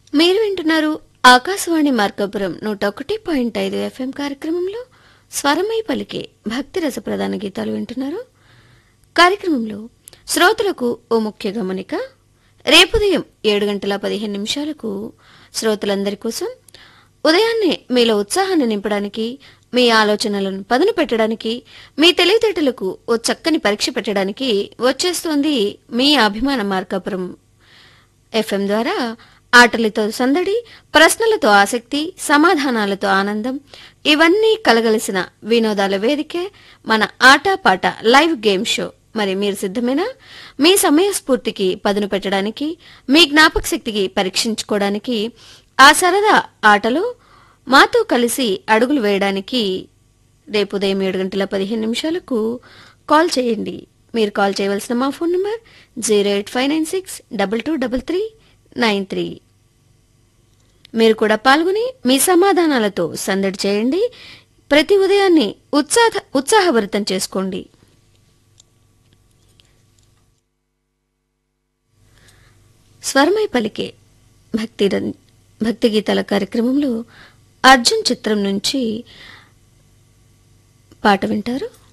మీరు వింటున్నారు ఆకాశవాణి మార్కాపురం నూట ఒకటి పాయింట్ ఐదు ఎఫ్ఎం కార్యక్రమంలో స్వరమై పలికే భక్తి రస ప్రధాన గీతాలు వింటున్నారు కార్యక్రమంలో శ్రోతలకు ఓ ముఖ్య గమనిక రేపు ఉదయం ఏడు గంటల పదిహేను నిమిషాలకు శ్రోతలందరి కోసం ఉదయాన్నే మీలో ఉత్సాహాన్ని నింపడానికి మీ ఆలోచనలను పదును పెట్టడానికి మీ తెలివితేటలకు ఓ చక్కని పరీక్ష పెట్టడానికి వచ్చేస్తోంది మీ అభిమాన మార్కాపురం ఎఫ్ఎం ద్వారా ఆటలతో సందడి ప్రశ్నలతో ఆసక్తి సమాధానాలతో ఆనందం ఇవన్నీ కలగలిసిన వినోదాల వేదికే మన ఆటపాట లైవ్ గేమ్ షో మరి మీరు సిద్ధమేనా మీ సమయస్ఫూర్తికి పదును పెట్టడానికి మీ జ్ఞాపక శక్తికి పరీక్షించుకోవడానికి ఆ సరదా ఆటలో మాతో కలిసి అడుగులు వేయడానికి రేపు ఉదయం ఏడు గంటల పదిహేను నిమిషాలకు కాల్ చేయండి మీరు కాల్ చేయవలసిన మా phone number zero eight five nine six double two double three nine three మీరు కూడా పాల్గొని మీ సమాధానాలతో సందడి చేయండి ప్రతి ఉదయాన్ని ఉత్సాహ ఉత్సాహభరితం చేసుకోండి స్వరమై పలికే భక్తి రం- భక్తి గీతాల కార్యక్రమంలో అర్జున్ చిత్రం నుంచి పాట వింటారు